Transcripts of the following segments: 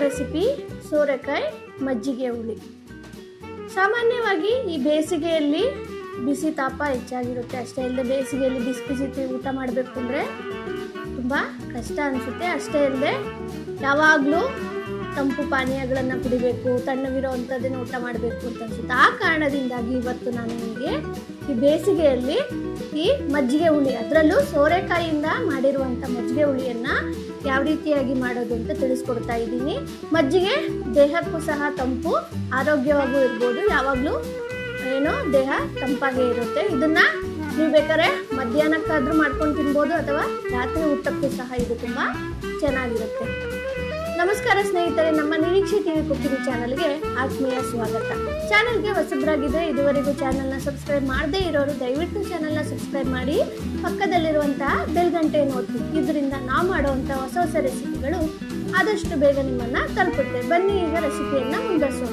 recipe ಸೋರೆಕಾಯಿ ಮಜ್ಜಿಗೆ ಹುಳಿ ಸಾಮಾನ್ಯವಾಗಿ ಈ ಬೇಸಿಗೆಯಲ್ಲಿ ಬಿಸಿ ತಾಪ ಹೆಚ್ಚಾಗಿರುತ್ತೆ ಅಷ್ಟೇ ಅಲ್ಲದೆ ಬೇಸಿಗೆಯಲ್ಲಿ ಬಿಸಿ ಬಿಸಿ ತಿ- ಊಟ ಮಾಡಬೇಕು ಅಂದರೆ ತುಂಬ ಕಷ್ಟ ಅನಿಸುತ್ತೆ ಅಷ್ಟೇ ಅಲ್ಲದೆ ಯಾವಾಗಲೂ ತಂಪು ಪಾನೀಯಗಳನ್ನು ಕುಡಿಬೇಕು ತಣ್ಣಗಿರೋ ಅಂಥದ್ದನ್ನು ಊಟ ಮಾಡಬೇಕು ಅಂತ ಅನಿಸುತ್ತೆ ಆ ಕಾರಣದಿಂದಾಗಿ ಇವತ್ತು ನಾನು ನಿಮಗೆ ಈ ಬೇಸಿಗೆಯಲ್ಲಿ ಈ ಮಜ್ಜಿಗೆ ಹುಳಿ ಅದರಲ್ಲೂ ಸೋರೆಕಾಯಿಯಿಂದ ಮಾಡಿರುವಂಥ ಮಜ್ಜಿಗೆ ಹುಳಿಯನ್ನು ಯಾವ ರೀತಿಯಾಗಿ ಮಾಡೋದು ಅಂತ ತಿಳಿಸ್ಕೊಡ್ತಾ ಇದ್ದೀನಿ ಮಜ್ಜಿಗೆ ದೇಹಕ್ಕೂ ಸಹ ತಂಪು ಆರೋಗ್ಯವಾಗೂ ಇರ್ಬೋದು ಯಾವಾಗಲೂ ಏನು ದೇಹ ತಂಪಾಗೇ ಇರುತ್ತೆ ಇದನ್ನ ನೀವು ಬೇಕಾದ್ರೆ ಮಧ್ಯಾಹ್ನಕ್ಕಾದ್ರೂ ಮಾಡ್ಕೊಂಡು ತಿನ್ಬೋದು ಅಥವಾ ರಾತ್ರಿ ಊಟಕ್ಕೂ ಸಹ ಇದು ತುಂಬ ಚೆನ್ನಾಗಿರುತ್ತೆ ನಮಸ್ಕಾರ ಸ್ನೇಹಿತರೆ ನಮ್ಮ ನಿರೀಕ್ಷೆ ಟಿವಿ ಕುಕ್ಕಿಂಗ್ ಚಾನಲ್ಗೆ ಆತ್ಮೀಯ ಸ್ವಾಗತ ಚಾನಲ್ಗೆ ಹೊಸಬ್ರಾಗಿದ್ರೆ ಇದುವರೆಗೂ ಚಾನಲ್ನ ಸಬ್ಸ್ಕ್ರೈಬ್ ಮಾಡದೇ ಇರೋರು ದಯವಿಟ್ಟು ಚಾನಲ್ನ ಸಬ್ಸ್ಕ್ರೈಬ್ ಮಾಡಿ ಪಕ್ಕದಲ್ಲಿರುವಂತಹ ಬೆಲ್ ಗಂಟೆಯನ್ನು ಒತ್ತಿ ಇದರಿಂದ ನಾವು ಮಾಡುವಂಥ ಹೊಸ ಹೊಸ ರೆಸಿಪಿಗಳು ಆದಷ್ಟು ಬೇಗ ನಿಮ್ಮನ್ನ ತಲುಪುತ್ತೆ ಬನ್ನಿ ಈಗ ರೆಸಿಪಿಯನ್ನ ಮುಂದುವರಿಸೋಣ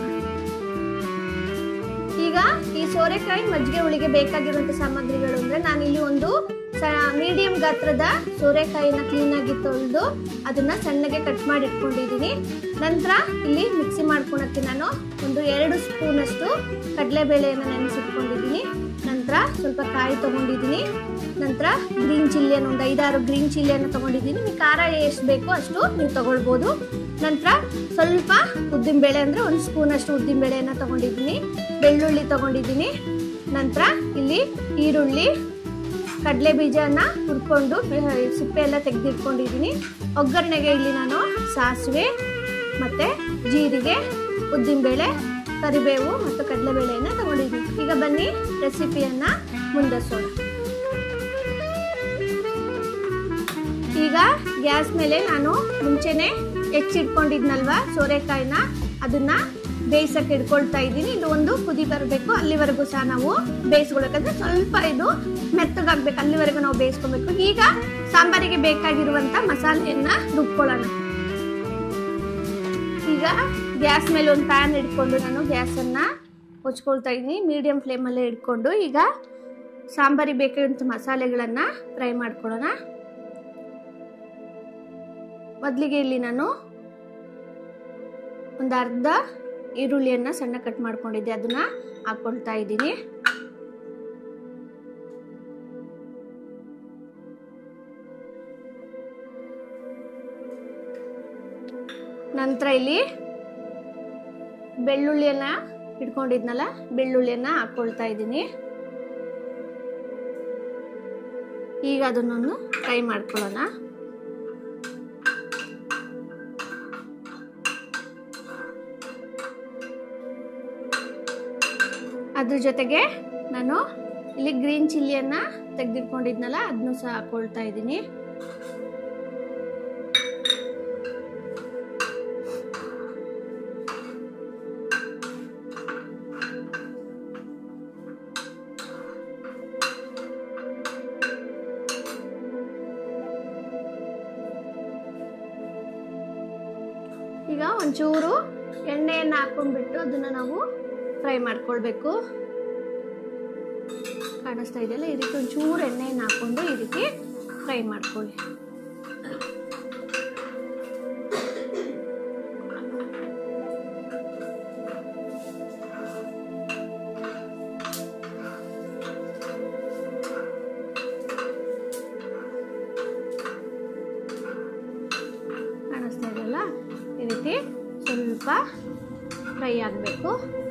ಈಗ ಈ ಸೋರೆಕಾಯಿ ಮಜ್ಜಿಗೆ ಹುಳಿಗೆ ಬೇಕಾಗಿರುವಂತ ಸಾಮಗ್ರಿಗಳು ಅಂದ್ರೆ ನಾನಿಲ್ಲಿ ಒಂದು ಮೀಡಿಯಂ ಗಾತ್ರದ ಸೋರೆಕಾಯಿನ ಕ್ಲೀನಾಗಿ ತೊಳೆದು ಅದನ್ನ ಸಣ್ಣಗೆ ಕಟ್ ಮಾಡಿ ಇಟ್ಕೊಂಡಿದ್ದೀನಿ ನಂತರ ಇಲ್ಲಿ ಮಿಕ್ಸಿ ಮಾಡ್ಕೊಳಕ್ಕೆ ನಾನು ಒಂದು ಎರಡು ಸ್ಪೂನ್ ಅಷ್ಟು ಕಡಲೆಬೇಳೆಯನ್ನು ನೆನೆಸಿಟ್ಕೊಂಡಿದ್ದೀನಿ ನಂತರ ಸ್ವಲ್ಪ ಕಾಯಿ ತಗೊಂಡಿದ್ದೀನಿ ನಂತರ ಗ್ರೀನ್ ಚಿಲ್ಲಿಯನ್ನು ಒಂದು ಐದಾರು ಗ್ರೀನ್ ಚಿಲ್ಲಿಯನ್ನು ತಗೊಂಡಿದ್ದೀನಿ ನಿಮಗೆ ಖಾರ ಎಷ್ಟು ಬೇಕೋ ಅಷ್ಟು ನೀವು ತಗೊಳ್ಬೋದು ನಂತರ ಸ್ವಲ್ಪ ಉದ್ದಿನಬೇಳೆ ಅಂದರೆ ಒಂದು ಸ್ಪೂನ್ ಅಷ್ಟು ಉದ್ದಿನಬೇಳೆಯನ್ನು ತಗೊಂಡಿದ್ದೀನಿ ಬೆಳ್ಳುಳ್ಳಿ ತಗೊಂಡಿದ್ದೀನಿ ನಂತರ ಇಲ್ಲಿ ಈರುಳ್ಳಿ ಕಡಲೆ ಬೀಜನ ಹುರ್ಕೊಂಡು ಬಿ- ಸಿಪ್ಪೆ ಎಲ್ಲ ತೆಗೆದಿಟ್ಕೊಂಡಿದ್ದೀನಿ ಒಗ್ಗರಣೆಗೆ ಇಲ್ಲಿ ನಾನು ಸಾಸಿವೆ ಮತ್ತು ಜೀರಿಗೆ ಉದ್ದಿನಬೇಳೆ ಕರಿಬೇವು ಮತ್ತು ಕಡಲೆಬೇಳೆಯನ್ನು ತಗೊಂಡಿದ್ದೀನಿ ಈಗ ಬನ್ನಿ ರೆಸಿಪಿಯನ್ನು ಮುಂದುವರಿಸೋಣ ಈಗ ಗ್ಯಾಸ್ ಮೇಲೆ ನಾನು ಮುಂಚೆನೆ ಹೆಚ್ಚಿಟ್ಕೊಂಡಿದ್ನಲ್ವ ಸೋರೆಕಾಯಿನ ಅದನ್ನ ಬೇಯಿಸಕ್ಕೆ ಇಟ್ಕೊಳ್ತಾ ಇದ್ದೀನಿ ಇದು ಒಂದು ಕುದಿ ಬರಬೇಕು ಅಲ್ಲಿವರೆಗೂ ಸಹ ನಾವು ಬೇಯಿಸ್ಕೊಳ್ಬೇಕಂದ್ರೆ ಸ್ವಲ್ಪ ಇದು ಮೆತ್ತಗಾಗ್ಬೇಕು ಅಲ್ಲಿವರೆಗೂ ನಾವು ಬೇಯಿಸ್ಕೊಬೇಕು ಈಗ ಸಾಂಬಾರಿಗೆ ಬೇಕಾಗಿರುವಂತ ಮಸಾಲೆಯನ್ನ ರುಬ್ಕೊಳ್ಳೋಣ ಈಗ ಗ್ಯಾಸ್ ಮೇಲೆ ಒಂದು ಪ್ಯಾನ್ ಇಟ್ಕೊಂಡು ನಾನು ಗ್ಯಾಸನ್ನ ಹೊಚ್ಕೊಳ್ತಾ ಇದ್ದೀನಿ ಮೀಡಿಯಂ ಫ್ಲೇಮಲ್ಲೇ ಇಟ್ಕೊಂಡು ಈಗ ಸಾಂಬಾರಿಗೆ ಬೇಕಾಗಿರುವಂಥ ಮಸಾಲೆಗಳನ್ನು ಫ್ರೈ ಮಾಡ್ಕೊಳ್ಳೋಣ ಮೊದಲಿಗೆ ಇಲ್ಲಿ ನಾನು ಒಂದು ಅರ್ಧ ಈರುಳ್ಳಿಯನ್ನು ಸಣ್ಣ ಕಟ್ ಮಾಡ್ಕೊಂಡಿದ್ದೆ ಅದನ್ನ ಹಾಕೊಳ್ತಾ ಇದ್ದೀನಿ ನಂತರ ಇಲ್ಲಿ ಬೆಳ್ಳುಳ್ಳಿಯನ್ನ ಇಟ್ಕೊಂಡಿದ್ನಲ್ಲ ಬೆಳ್ಳುಳ್ಳಿಯನ್ನ ಹಾಕೊಳ್ತಾ ಇದ್ದೀನಿ ಈಗ ಅದನ್ನೊಂದು ಫ್ರೈ ಮಾಡ್ಕೊಳ್ಳೋಣ ಅದ್ರ ಜೊತೆಗೆ ನಾನು ಇಲ್ಲಿ ಗ್ರೀನ್ ಚಿಲ್ಲಿಯನ್ನ ತೆಗೆದಿಟ್ಕೊಂಡಿದ್ನಲ್ಲ ಅದನ್ನು ಸಹ ಹಾಕೊಳ್ತಾ ಇದ್ದೀನಿ ಈಗ ಒಂಚೂರು ಎಣ್ಣೆಯನ್ನು ಹಾಕೊಂಡ್ಬಿಟ್ಟು ಅದನ್ನ ನಾವು ಫ್ರೈ ಮಾಡ್ಕೊಳ್ಬೇಕು ಕಾಣಿಸ್ತಾ ಇದೆಯಲ್ಲ ಈ ರೀತಿ ಒಂಚೂರು ಎಣ್ಣೆಯನ್ನು ಹಾಕೊಂಡು ಈ ರೀತಿ ಫ್ರೈ ಮಾಡ್ಕೊಳ್ಳಿ ಕಾಣಿಸ್ತಾ ಇದೆಯಲ್ಲ ಈ ರೀತಿ ಸ್ವಲ್ಪ ಫ್ರೈ ಆಗಬೇಕು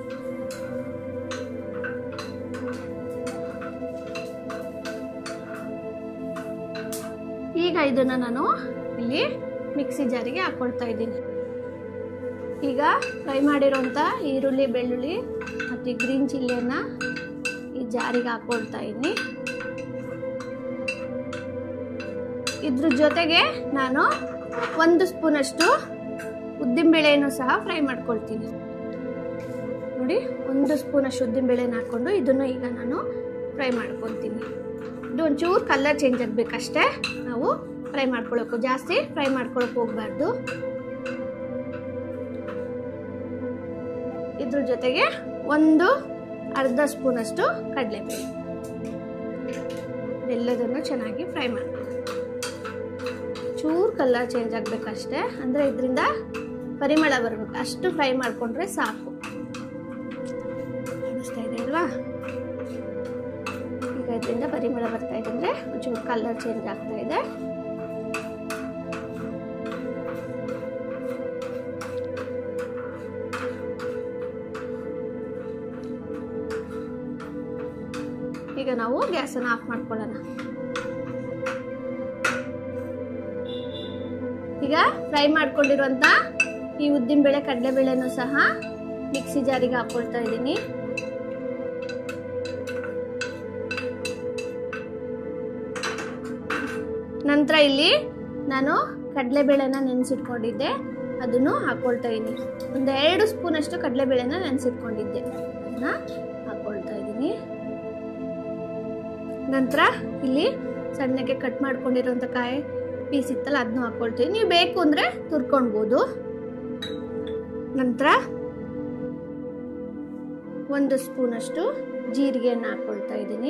ಈಗ ಇದನ್ನ ನಾನು ಇಲ್ಲಿ ಮಿಕ್ಸಿ ಜಾರಿಗೆ ಹಾಕೊಳ್ತಾ ಇದ್ದೀನಿ ಈಗ ಫ್ರೈ ಮಾಡಿರೋಂಥ ಈರುಳ್ಳಿ ಬೆಳ್ಳುಳ್ಳಿ ಮತ್ತು ಗ್ರೀನ್ ಚಿಲ್ಲಿಯನ್ನು ಈ ಜಾರಿಗೆ ಹಾಕೊಳ್ತಾ ಇದ್ದೀನಿ ಇದ್ರ ಜೊತೆಗೆ ನಾನು ಒಂದು ಸ್ಪೂನಷ್ಟು ಉದ್ದಿನಬೇಳೆಯನ್ನು ಸಹ ಫ್ರೈ ಮಾಡ್ಕೊಳ್ತೀನಿ ನೋಡಿ ಒಂದು ಸ್ಪೂನಷ್ಟು ಉದ್ದಿನಬೇಳೆನ ಹಾಕ್ಕೊಂಡು ಇದನ್ನು ಈಗ ನಾನು ಫ್ರೈ ಮಾಡ್ಕೊತೀನಿ ಇದು ಒಂಚೂರು ಕಲರ್ ಚೇಂಜ್ ಆಗಬೇಕಷ್ಟೇ ನಾವು ಫ್ರೈ ಮಾಡ್ಕೊಳಕ್ಕೂ ಜಾಸ್ತಿ ಫ್ರೈ ಮಾಡ್ಕೊಳಕ್ಕೆ ಹೋಗ್ಬಾರ್ದು ಇದ್ರ ಜೊತೆಗೆ ಒಂದು ಅರ್ಧ ಸ್ಪೂನಷ್ಟು ಕಡಲೆಬೇಳೆ ಎಲ್ಲದನ್ನು ಚೆನ್ನಾಗಿ ಫ್ರೈ ಮಾಡ್ಕೊಳ್ಳಿ ಚೂರು ಕಲರ್ ಚೇಂಜ್ ಆಗಬೇಕಷ್ಟೇ ಅಂದರೆ ಇದರಿಂದ ಪರಿಮಳ ಬರ್ಬೇಕು ಅಷ್ಟು ಫ್ರೈ ಮಾಡ್ಕೊಂಡ್ರೆ ಸಾಕು ಕಾಣಿಸ್ತಾ ಇದೆ ಅಲ್ವಾ ಈಗ ಇದರಿಂದ ಪರಿಮಳ ಬರ್ತಾ ಇದೆ ಅಂದ್ರೆ ಒಂಚೂರು ಕಲರ್ ಚೇಂಜ್ ಆಗ್ತಾ ಇದೆ ಈಗ ನಾವು ಗ್ಯಾಸನ್ನು ಆಫ್ ಮಾಡ್ಕೊಳ್ಳೋಣ ಈಗ ಫ್ರೈ ಮಾಡ್ಕೊಂಡಿರುವಂತ ಈ ಉದ್ದಿನ ಬೇಳೆ ಕಡಲೆಬೇಳೆನೂ ಸಹ ಮಿಕ್ಸಿ ಜಾರಿಗೆ ಹಾಕೊಳ್ತಾ ಇದ್ದೀನಿ ನಂತರ ಇಲ್ಲಿ ನಾನು ಕಡಲೆಬೇಳೆನ ನೆನೆಸಿಟ್ಕೊಂಡಿದ್ದೆ ಅದನ್ನು ಹಾಕೊಳ್ತಾ ಇದ್ದೀನಿ ಒಂದು ಎರಡು ಸ್ಪೂನ್ ಅಷ್ಟು ಕಡಲೆಬೇಳೆನ ನೆನೆಸಿಟ್ಕೊಂಡಿದ್ದೆ ಅದನ್ನ ಹಾಕೊಳ್ತಾ ಇದ್ದೀನಿ ನಂತರ ಇಲ್ಲಿ ಸಣ್ಣಕ್ಕೆ ಕಟ್ ಮಾಡ್ಕೊಂಡಿರೋಂಥ ಕಾಯಿ ಪೀಸ್ ಇತ್ತಲ್ಲ ಅದನ್ನು ಹಾಕೊಳ್ತೀವಿ ನೀವು ಬೇಕು ಅಂದರೆ ತುರ್ಕೊಳ್ಬೋದು ನಂತರ ಒಂದು ಸ್ಪೂನಷ್ಟು ಜೀರಿಗೆಯನ್ನು ಹಾಕೊಳ್ತಾ ಇದ್ದೀನಿ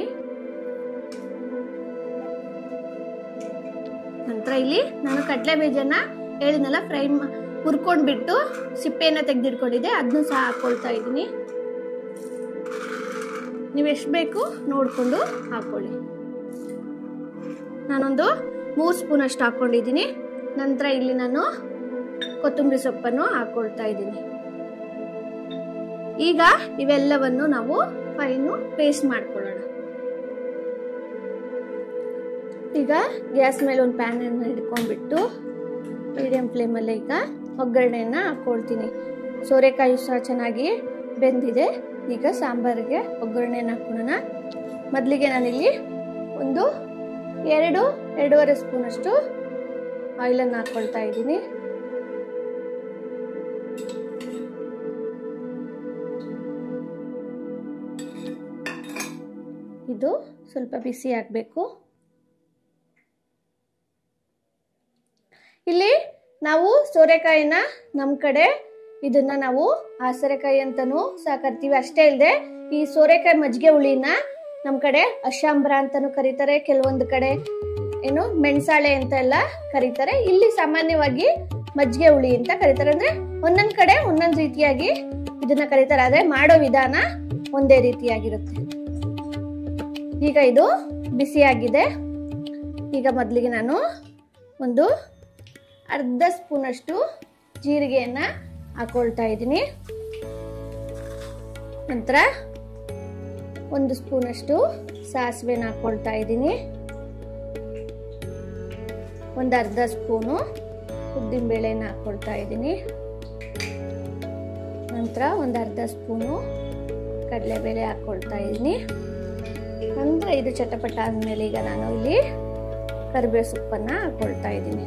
ನಂತರ ಇಲ್ಲಿ ನಾನು ಕಡಲೆ ಬೀಜನ ಹೇಳಿದ್ನಲ್ಲ ಫ್ರೈ ಹುರ್ಕೊಂಡ್ಬಿಟ್ಟು ಸಿಪ್ಪೆಯನ್ನು ತೆಗೆದಿಟ್ಕೊಂಡಿದ್ದೆ ಅದನ್ನು ಸಹ ಹಾಕೊಳ್ತಾ ಇದ್ದೀನಿ ನೀವು ಎಷ್ಟು ಬೇಕು ನೋಡಿಕೊಂಡು ಹಾಕೊಳ್ಳಿ ನಾನೊಂದು ಮೂರು ಸ್ಪೂನ್ ಅಷ್ಟು ಹಾಕ್ಕೊಂಡಿದ್ದೀನಿ ನಂತರ ಇಲ್ಲಿ ನಾನು ಕೊತ್ತಂಬರಿ ಸೊಪ್ಪನ್ನು ಹಾಕ್ಕೊಳ್ತಾ ಇದ್ದೀನಿ ಈಗ ಇವೆಲ್ಲವನ್ನು ನಾವು ಫೈನು ಪೇಸ್ಟ್ ಮಾಡ್ಕೊಳ್ಳೋಣ ಈಗ ಗ್ಯಾಸ್ ಮೇಲೆ ಒಂದು ಪ್ಯಾನನ್ನು ಹಿಡ್ಕೊಂಡ್ಬಿಟ್ಟು ಮೀಡಿಯಂ ಫ್ಲೇಮಲ್ಲಿ ಈಗ ಒಗ್ಗರಣೆಯನ್ನು ಹಾಕ್ಕೊಳ್ತೀನಿ ಸೋರೆಕಾಯಿ ಸಹ ಚೆನ್ನಾಗಿ ಬೆಂದಿದೆ ಈಗ ಸಾಂಬಾರಿಗೆ ಒಗ್ಗರಣೆಯನ್ನು ಹಾಕೊಳ್ಳೋಣ ಮೊದಲಿಗೆ ನಾನಿಲ್ಲಿ ಒಂದು ಎರಡು ಎರಡೂವರೆ ಸ್ಪೂನಷ್ಟು ಆಯಿಲನ್ನು ಹಾಕ್ಕೊಳ್ತಾ ಇದ್ದೀನಿ ಇದು ಸ್ವಲ್ಪ ಬಿಸಿ ಆಗಬೇಕು ಇಲ್ಲಿ ನಾವು ಸೋರೆಕಾಯಿನ ನಮ್ಮ ಕಡೆ ಇದನ್ನ ನಾವು ಆಸರೆಕಾಯಿ ಅಂತಾನೂ ಸಹ ಕರಿತೀವಿ ಅಷ್ಟೇ ಇಲ್ಲದೆ ಈ ಸೋರೆಕಾಯಿ ಮಜ್ಜಿಗೆ ಹುಳಿನ ನಮ್ಮ ಕಡೆ ಅಶಾಂಬ್ರ ಅಂತಾನೂ ಕರೀತಾರೆ ಕೆಲವೊಂದು ಕಡೆ ಏನು ಮೆಣಸಾಳೆ ಅಂತ ಎಲ್ಲ ಕರೀತಾರೆ ಇಲ್ಲಿ ಸಾಮಾನ್ಯವಾಗಿ ಮಜ್ಜಿಗೆ ಹುಳಿ ಅಂತ ಕರೀತಾರೆ ಅಂದ್ರೆ ಒಂದೊಂದ್ ಕಡೆ ಒಂದೊಂದ್ ರೀತಿಯಾಗಿ ಇದನ್ನ ಕರೀತಾರೆ ಆದ್ರೆ ಮಾಡೋ ವಿಧಾನ ಒಂದೇ ರೀತಿಯಾಗಿರುತ್ತೆ ಈಗ ಇದು ಬಿಸಿಯಾಗಿದೆ ಈಗ ಮೊದಲಿಗೆ ನಾನು ಒಂದು ಅರ್ಧ ಸ್ಪೂನಷ್ಟು ಜೀರಿಗೆಯನ್ನ ಹಾಕೊಳ್ತಾ ಇದ್ದೀನಿ ನಂತರ ಒಂದು ಸ್ಪೂನಷ್ಟು ಸಾಸಿವೆನ ಹಾಕೊಳ್ತಾ ಇದ್ದೀನಿ ಒಂದು ಅರ್ಧ ಸ್ಪೂನು ಉದ್ದಿನಬೇಳೆನ ಹಾಕ್ಕೊಳ್ತಾ ಇದ್ದೀನಿ ನಂತರ ಒಂದು ಅರ್ಧ ಸ್ಪೂನು ಕಡಲೆಬೇಳೆ ಹಾಕ್ಕೊಳ್ತಾ ಇದ್ದೀನಿ ನಂತರ ಇದು ಚಟಪಟ ಆದಮೇಲೆ ಈಗ ನಾನು ಇಲ್ಲಿ ಕರಿಬೇವು ಸೊಪ್ಪನ್ನು ಹಾಕ್ಕೊಳ್ತಾ ಇದ್ದೀನಿ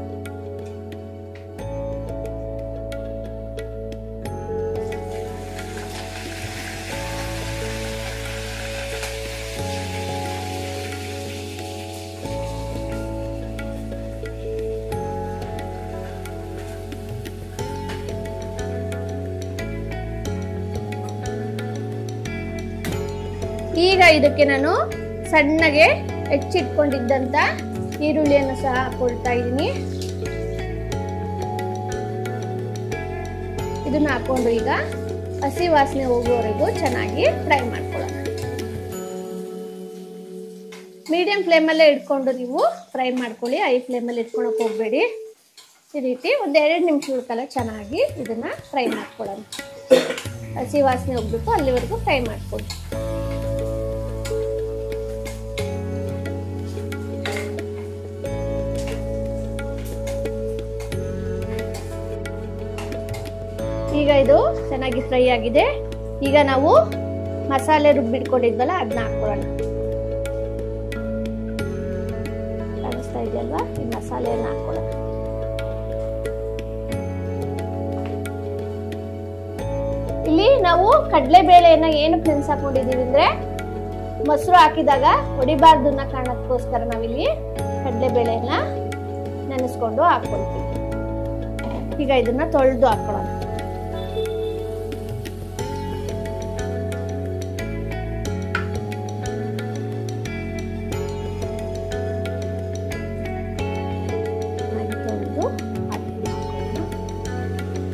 ಈಗ ಇದಕ್ಕೆ ನಾನು ಸಣ್ಣಗೆ ಹೆಚ್ಚಿಟ್ಕೊಂಡಿದ್ದಂತ ಈರುಳ್ಳಿಯನ್ನು ಸಹ ಹಾಕೊಳ್ತಾ ಇದ್ದೀನಿ ಇದನ್ನ ಹಾಕೊಂಡು ಈಗ ಹಸಿ ವಾಸನೆ ಹೋಗುವವರೆಗೂ ಚೆನ್ನಾಗಿ ಫ್ರೈ ಮಾಡ್ಕೊಳ್ಳೋಣ ಮೀಡಿಯಂ ಫ್ಲೇಮಲ್ಲೇ ಇಟ್ಕೊಂಡು ನೀವು ಫ್ರೈ ಮಾಡ್ಕೊಳ್ಳಿ ಐ ಫ್ಲೇಮಲ್ಲಿ ಇಟ್ಕೊಳಕ್ ಹೋಗಬೇಡಿ ಈ ರೀತಿ ಒಂದು ಎರಡು ನಿಮಿಷಗಳ ಕಾಲ ಚೆನ್ನಾಗಿ ಇದನ್ನ ಫ್ರೈ ಮಾಡ್ಕೊಳ್ಳೋಣ ಹಸಿ ವಾಸನೆ ಹೋಗ್ಬೇಕು ಅಲ್ಲಿವರೆಗೂ ಫ್ರೈ ಮಾಡ್ಕೊಳ್ಳಿ ಈಗ ಇದು ಚೆನ್ನಾಗಿ ಫ್ರೈ ಆಗಿದೆ ಈಗ ನಾವು ಮಸಾಲೆ ರುಬ್ಬಿಟ್ಕೊಂಡಿದ್ವಲ್ಲ ಅದನ್ನ ಹಾಕೊಳ್ಳೋಣ ಕಾಣಿಸ್ತಾ ಇದೆಯಲ್ವಾ ಈ ಮಸಾಲೆಯನ್ನು ಹಾಕೊಳ್ಳೋಣ ಇಲ್ಲಿ ನಾವು ಕಡಲೆ ಬೇಳೆಯನ್ನ ಏನಕ್ಕೆ ನೆನ್ಸಾಕೊಂಡಿದೀವಿ ಅಂದ್ರೆ ಮೊಸರು ಹಾಕಿದಾಗ ಹೊಡಿಬಾರ್ದು ಅನ್ನೋ ಕಾರಣಕ್ಕೋಸ್ಕರ ನಾವಿಲ್ಲಿ ಕಡಲೆ ಬೇಳೆಯನ್ನ ನೆನೆಸ್ಕೊಂಡು ಹಾಕೊಳ್ತೀವಿ ಈಗ ಇದನ್ನ ತೊಳೆದು ಹಾಕೊಳ್ಳೋಣ ಚೆನ್ನಾಗಿ ತೊಳೆದು ಹಾಕೊಳ್ಳೋಣ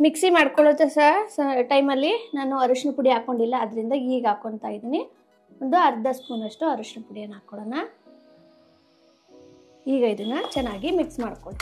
ಮಿಕ್ಸಿ ಮಾಡ್ಕೊಳ್ಳೋ ಸಹ ಟೈಮಲ್ಲಿ ನಾನು ಅರಿಶಿನ ಪುಡಿ ಹಾಕೊಂಡಿಲ್ಲ ಅದರಿಂದ ಈಗ ಹಾಕೊತಾ ಇದ್ದೀನಿ ಒಂದು ಅರ್ಧ ಸ್ಪೂನಷ್ಟು ಅರಿಶಿನ ಪುಡಿಯನ್ನು ಹಾಕ್ಕೊಳ್ಳೋಣ ಈಗ ಇದನ್ನು ಚೆನ್ನಾಗಿ ಮಿಕ್ಸ್ ಮಾಡ್ಕೊಳ್ಳಿ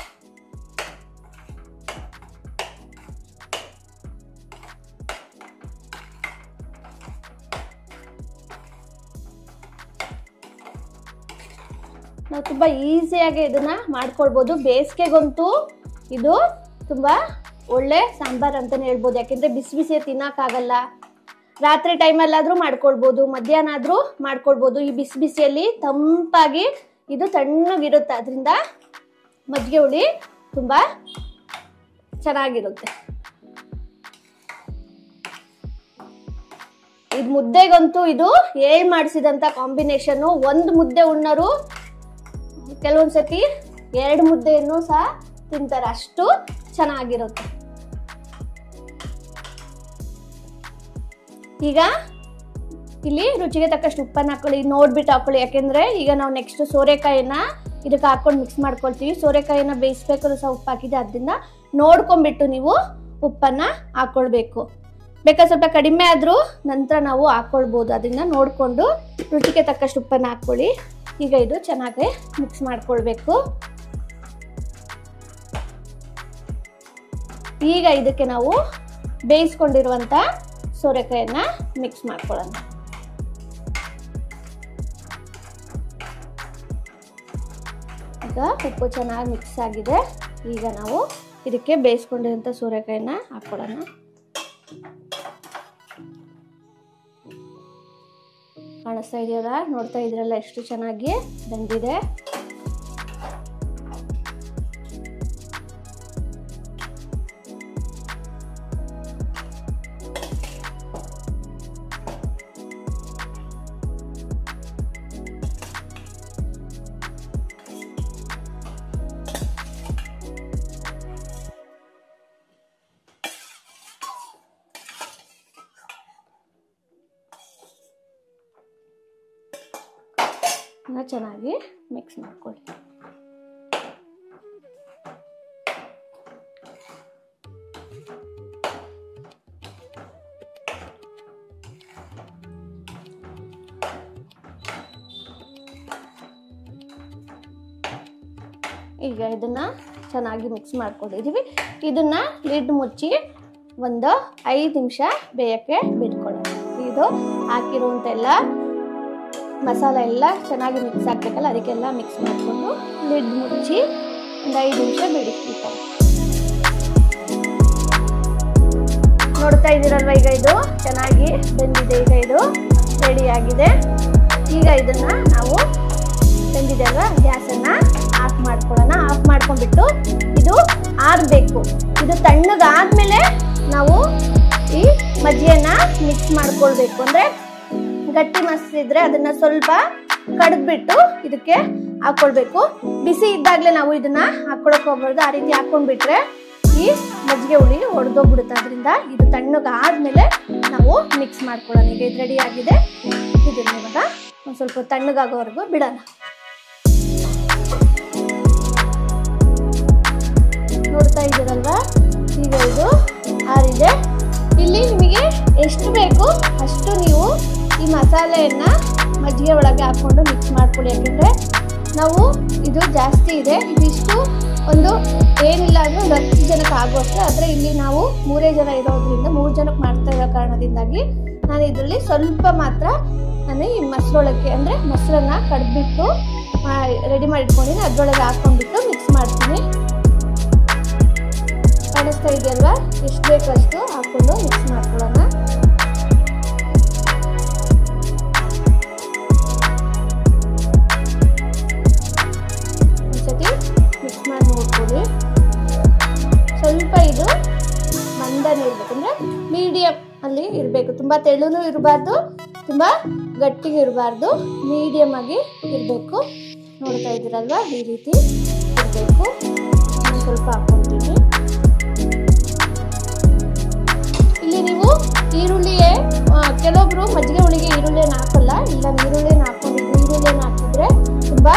ನಾವು ತುಂಬ ಈಸಿಯಾಗಿ ಇದನ್ನ ಮಾಡ್ಕೊಳ್ಬೋದು ಬೇಸಿಗೆಗಂತೂ ಇದು ತುಂಬ ಒಳ್ಳೆ ಸಾಂಬಾರ್ ಅಂತಲೇ ಹೇಳ್ಬೋದು ಯಾಕೆಂದರೆ ಬಿಸಿ ಬಿಸಿ ತಿನ್ನೋಕ್ಕಾಗಲ್ಲ ರಾತ್ರಿ ಟೈಮಲ್ಲಾದರೂ ಮಾಡ್ಕೊಳ್ಬೋದು ಮಧ್ಯಾಹ್ನ ಆದರೂ ಮಾಡ್ಕೊಳ್ಬೋದು ಈ ಬಿಸಿ ಬಿಸಿಯಲ್ಲಿ ತಂಪಾಗಿ ಇದು ತಣ್ಣಗಿರುತ್ತೆ ಅದರಿಂದ ಮಜ್ಜಿಗೆ ಹುಳಿ ತುಂಬ ಚೆನ್ನಾಗಿರುತ್ತೆ ಇದು ಮುದ್ದೆಗಂತೂ ಇದು ಏಳ್ ಮಾಡಿಸಿದಂಥ ಕಾಂಬಿನೇಷನ್ನು ಒಂದು ಮುದ್ದೆ ಉಣ್ಣರು ಕೆಲವೊಂದು ಸತಿ ಎರಡು ಮುದ್ದೆಯನ್ನು ಸಹ ತಿಂತಾರೆ ಅಷ್ಟು ಚೆನ್ನಾಗಿರುತ್ತೆ ಈಗ ಇಲ್ಲಿ ರುಚಿಗೆ ತಕ್ಕಷ್ಟು ಉಪ್ಪನ್ನು ಹಾಕೊಳ್ಳಿ ನೋಡ್ಬಿಟ್ಟು ಹಾಕೊಳ್ಳಿ ಯಾಕೆಂದ್ರೆ ಈಗ ನಾವು ನೆಕ್ಸ್ಟ್ ಸೋರೆಕಾಯಿನ ಇದಕ್ಕೆ ಹಾಕೊಂಡು ಮಿಕ್ಸ್ ಮಾಡ್ಕೊಳ್ತೀವಿ ಸೋರೆಕಾಯಿನ ಬೇಯಿಸ್ಬೇಕಾದ್ರೂ ಸಹ ಉಪ್ಪು ಹಾಕಿದೆ ಅದರಿಂದ ನೋಡ್ಕೊಂಡ್ಬಿಟ್ಟು ನೀವು ಉಪ್ಪನ್ನ ಹಾಕೊಳ್ಬೇಕು ಬೇಕಾದ್ರೆ ಸ್ವಲ್ಪ ಕಡಿಮೆ ಆದರೂ ನಂತರ ನಾವು ಹಾಕೊಳ್ಬೋದು ಅದನ್ನ ನೋಡಿಕೊಂಡು ರುಚಿಗೆ ತಕ್ಕಷ್ಟು ಉಪ್ಪನ್ನು ಹಾಕ್ಕೊಳ್ಳಿ ಈಗ ಇದು ಚೆನ್ನಾಗಿ ಮಿಕ್ಸ್ ಮಾಡ್ಕೊಳ್ಬೇಕು ಈಗ ಇದಕ್ಕೆ ನಾವು ಬೇಯಿಸ್ಕೊಂಡಿರುವಂಥ ಸೋರೆಕಾಯನ್ನ ಮಿಕ್ಸ್ ಮಾಡ್ಕೊಳ್ಳೋಣ ಈಗ ಉಪ್ಪು ಚೆನ್ನಾಗಿ ಮಿಕ್ಸ್ ಆಗಿದೆ ಈಗ ನಾವು ಇದಕ್ಕೆ ಬೇಯಿಸ್ಕೊಂಡಿರೋಂಥ ಸೋರೆಕಾಯನ್ನ ಹಾಕ್ಕೊಳ್ಳೋಣ ಕಾಣಿಸ್ತಾ ಇದೆಯಲ್ಲ ನೋಡ್ತಾ ಇದ್ರಲ್ಲ ಎಷ್ಟು ಚೆನ್ನಾಗಿ ಬಂದಿದೆ ಇದನ್ನ ಚೆನ್ನಾಗಿ ಮಿಕ್ಸ್ ಮಾಡ್ಕೊಳ್ಳಿ ಈಗ ಇದನ್ನ ಚೆನ್ನಾಗಿ ಮಿಕ್ಸ್ ಮಾಡ್ಕೊಂಡಿದ್ದೀವಿ ಇದನ್ನ ಲಿಡ್ ಮುಚ್ಚಿ ಒಂದು ಐದು ನಿಮಿಷ ಬೇಯಕ್ಕೆ ಬಿಟ್ಕೊಳ್ಳೋಣ ಇದು ಹಾಕಿರುವಂಥ ಎಲ್ಲ ಮಸಾಲ ಎಲ್ಲ ಚೆನ್ನಾಗಿ ಮಿಕ್ಸ್ ಆಗ್ಬೇಕಲ್ಲ ಅದಕ್ಕೆಲ್ಲ ಮಿಕ್ಸ್ ಮಾಡಿಕೊಂಡು ಲಿಡ್ ಮುಚ್ಚಿ ಒಂದು ಐದು ನಿಮಿಷ ಬಿಡಿಸ್ಬಿಟ್ಟು ನೋಡ್ತಾ ಇದ್ದೀರಲ್ವ ಈಗ ಇದು ಚೆನ್ನಾಗಿ ಬೆಂದಿದೆ ಈಗ ಇದು ರೆಡಿ ಆಗಿದೆ ಈಗ ಇದನ್ನ ನಾವು ಬೆಂದಿದೆ ಅಲ್ವಾ ಗ್ಯಾಸನ್ನ ಆಫ್ ಮಾಡ್ಕೊಳ್ಳೋಣ ಆಫ್ ಮಾಡ್ಕೊಂಡ್ಬಿಟ್ಟು ಇದು ಆರಬೇಕು ಇದು ತಣ್ಣಗಾದ್ಮೇಲೆ ನಾವು ಈ ಮಜ್ಜಿಗೆನ ಮಿಕ್ಸ್ ಮಾಡ್ಕೊಳ್ಬೇಕು ಅಂದ್ರೆ ಗಟ್ಟಿ ಮಸ್ತಿದ್ರೆ ಅದನ್ನ ಸ್ವಲ್ಪ ಕಡ್ದ್ಬಿಟ್ಟು ಇದಕ್ಕೆ ಹಾಕೊಳ್ಬೇಕು ಬಿಸಿ ಇದ್ದಾಗಲೇ ನಾವು ಇದನ್ನ ಹಾಕೊಳಕ್ ಹೋಗ್ಬಾರ್ದು ಆ ರೀತಿ ಹಾಕೊಂಡ್ಬಿಟ್ರೆ ಈ ಮಜ್ಜಿಗೆ ಹುಳಿ ಒಡೆದೋಗ್ಬಿಡುತ್ತೆ ಅದರಿಂದ ಇದು ತಣ್ಣಗಾದ್ಮೇಲೆ ನಾವು ಮಿಕ್ಸ್ ಮಾಡ್ಕೊಳ್ಳೋಣ ಈಗ ಇದು ರೆಡಿ ಆಗಿದೆ ಇದನ್ನ ಇವಾಗ ಒಂದು ಸ್ವಲ್ಪ ತಣ್ಣಗಾಗೋವರೆಗೂ ಬಿಡೋಣ ನೋಡ್ತಾ ಇದ್ದೀರಲ್ವಾ ಈಗ ಇದು ಆರಿದೆ ಇಲ್ಲಿ ನಿಮಗೆ ಎಷ್ಟು ಬೇಕು ಅಷ್ಟು ನೀವು ಈ ಮಸಾಲೆಯನ್ನ ಮಜ್ಜಿಗೆ ಒಳಗೆ ಹಾಕೊಂಡು ಮಿಕ್ಸ್ ಮಾಡ್ಕೊಳ್ಳಿ ಯಾಕೆಂದ್ರೆ ನಾವು ಇದು ಜಾಸ್ತಿ ಇದೆ ಇದಿಷ್ಟು ಒಂದು ಏನಿಲ್ಲ ಅಂದ್ರೆ ಒಂದು ಹತ್ತು ಜನಕ್ಕೆ ಆಗುವಷ್ಟು ಆದರೆ ಇಲ್ಲಿ ನಾವು ಮೂರೇ ಜನ ಇರೋದ್ರಿಂದ ಮೂರು ಜನಕ್ಕೆ ಮಾಡ್ತಾ ಇರೋ ಕಾರಣದಿಂದಾಗಿ ನಾನು ಇದರಲ್ಲಿ ಸ್ವಲ್ಪ ಮಾತ್ರ ನಾನು ಈ ಮೊಸರೊಳಕ್ಕೆ ಅಂದರೆ ಮೊಸರನ್ನ ಕಡ್ಬಿಟ್ಟು ರೆಡಿ ಮಾಡಿ ಇಟ್ಕೊಂಡಿನಿ ಅದರೊಳಗೆ ಹಾಕೊಂಡ್ಬಿಟ್ಟು ಮಿಕ್ಸ್ ಮಾಡ್ತೀನಿ ಕಾಣಿಸ್ತಾ ಇದೆಯಲ್ವಾ ಎಷ್ಟು ಬೇಕಷ್ಟು ಹಾಕೊಂಡು ಮಿಕ್ಸ್ ಮಾಡ್ಕೊಳ್ಳೋಣ ಒಂದ್ಸತಿ ಮಿಕ್ಸ್ ಮಾಡಿ ನೋಡ್ಕೊಳ್ಳಿ ಸ್ವಲ್ಪ ಇದು ಮಂದನೇ ಇರಬೇಕು ಅಂದರೆ ಮೀಡಿಯಮ್ ಅಲ್ಲಿ ಇರಬೇಕು ತುಂಬ ತೆಳುನೂ ಇರಬಾರ್ದು ತುಂಬ ಗಟ್ಟಿಗೆ ಇರಬಾರ್ದು ಮೀಡಿಯಮ್ ಆಗಿ ಇರಬೇಕು ನೋಡ್ತಾ ಇದ್ದೀರಲ್ವಾ ಈ ರೀತಿ ಇರಬೇಕು ಸ್ವಲ್ಪ ಹಾಕ್ಕೊಳ್ತೀನಿ ಇಲ್ಲಿ ನೀವು ಈರುಳ್ಳಿಯೇ ಆ, ಕೆಲವೊಬ್ರು ಮಜ್ಜಿಗೆ ಹುಳಿಗೆ ಈರುಳ್ಳಿನ ಹಾಕಲ್ಲ ಇಲ್ಲ ಈರುಳ್ಳಿನ ಹಾಕೊಂಡಿದ್ದು ಈರುಳ್ಳಿನ ಹಾಕಿದ್ರೆ ತುಂಬಾ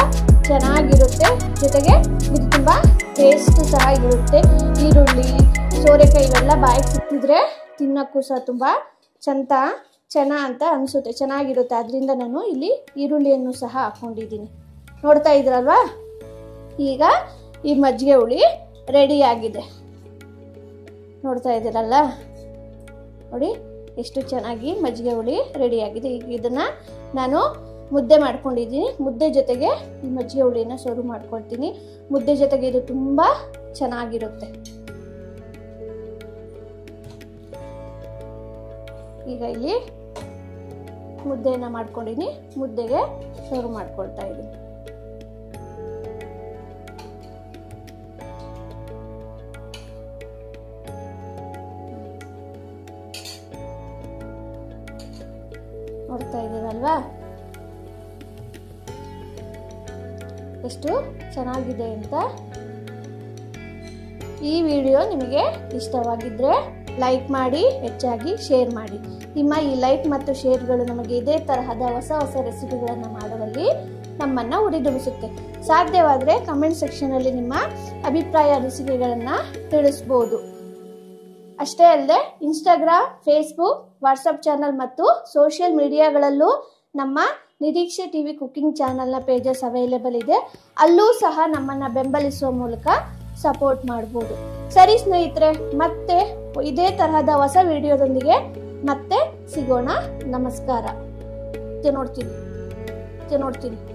ಚೆನ್ನಾಗಿರುತ್ತೆ ಜೊತೆಗೆ ಇದು ತುಂಬಾ ಟೇಸ್ಟ್ ಸಹ ಇರುತ್ತೆ ಈರುಳ್ಳಿ ಸೋರೆಕಾಯಿ ಇವೆಲ್ಲ ಇದೆಲ್ಲ ಬಾಯಿಗೆ ಸಿಕ್ತಿದ್ರೆ ತಿನ್ನಕ್ಕೂ ಸಹ ತುಂಬ ಚಂದ ಚೆನ್ನ ಅಂತ ಅನಿಸುತ್ತೆ ಚೆನ್ನಾಗಿರುತ್ತೆ ಅದರಿಂದ ನಾನು ಇಲ್ಲಿ ಈರುಳ್ಳಿಯನ್ನು ಸಹ ಹಾಕ್ಕೊಂಡಿದ್ದೀನಿ ನೋಡ್ತಾ ಇದ್ರಲ್ವಾ ಈಗ ಈ ಮಜ್ಜಿಗೆ ಹುಳಿ ರೆಡಿ ಆಗಿದೆ ನೋಡ್ತಾ ಇದ್ದೀರಲ್ಲ ನೋಡಿ ಎಷ್ಟು ಚೆನ್ನಾಗಿ ಮಜ್ಜಿಗೆ ಹುಳಿ ರೆಡಿ ಆಗಿದೆ ಈಗ ಇದನ್ನ ನಾನು ಮುದ್ದೆ ಮಾಡ್ಕೊಂಡಿದ್ದೀನಿ ಮುದ್ದೆ ಜೊತೆಗೆ ಈ ಮಜ್ಜಿಗೆ ಹುಳಿನ ಸರ್ವ್ ಮಾಡ್ಕೊಳ್ತೀನಿ ಮುದ್ದೆ ಜೊತೆಗೆ ಇದು ತುಂಬ ಚೆನ್ನಾಗಿರುತ್ತೆ ಈಗ ಇಲ್ಲಿ ಮುದ್ದೆನ ಮಾಡ್ಕೊಂಡಿನಿ ಮುದ್ದೆಗೆ ಸರ್ವ್ ಮಾಡ್ಕೊಳ್ತಾ ಇದ್ದೀನಿ ನೋಡ್ತಾ ಇದ್ದೀರಲ್ವಾ ಎಷ್ಟು ಚೆನ್ನಾಗಿದೆ ಅಂತ ಈ ವಿಡಿಯೋ ನಿಮಗೆ ಇಷ್ಟವಾಗಿದ್ದರೆ ಲೈಕ್ ಮಾಡಿ ಹೆಚ್ಚಾಗಿ ಶೇರ್ ಮಾಡಿ ನಿಮ್ಮ ಈ ಲೈಕ್ ಮತ್ತು ಶೇರ್ಗಳು ನಮಗೆ ಇದೇ ತರಹದ ಹೊಸ ಹೊಸ ರೆಸಿಪಿಗಳನ್ನು ಮಾಡುವಲ್ಲಿ ನಮ್ಮನ್ನು ಉರಿದುಂಬಿಸುತ್ತೆ ಸಾಧ್ಯವಾದರೆ ಕಮೆಂಟ್ ಸೆಕ್ಷನಲ್ಲಿ ನಿಮ್ಮ ಅಭಿಪ್ರಾಯ ಅನಿಸಿಕೆಗಳನ್ನು ತಿಳಿಸ್ಬೋದು ಅಷ್ಟೇ ಅಲ್ಲದೆ ಇನ್ಸ್ಟಾಗ್ರಾಮ್ ಫೇಸ್ಬುಕ್ ವಾಟ್ಸಪ್ ಚಾನಲ್ ಮತ್ತು ಸೋಷಿಯಲ್ ಮೀಡಿಯಾಗಳಲ್ಲೂ ನಮ್ಮ ನಿರೀಕ್ಷೆ ಟಿವಿ ಕುಕಿಂಗ್ ಚಾನಲ್ನ ಪೇಜಸ್ ಅವೈಲೇಬಲ್ ಇದೆ ಅಲ್ಲೂ ಸಹ ನಮ್ಮನ್ನು ಬೆಂಬಲಿಸುವ ಮೂಲಕ ಸಪೋರ್ಟ್ ಮಾಡ್ಬೋದು ಸರಿ ಸ್ನೇಹಿತರೆ ಮತ್ತೆ ಇದೇ ತರಹದ ಹೊಸ ವಿಡಿಯೋದೊಂದಿಗೆ ಮತ್ತೆ ಸಿಗೋಣ ನಮಸ್ಕಾರ ನೋಡ್ತೀನಿ ನೋಡ್ತೀನಿ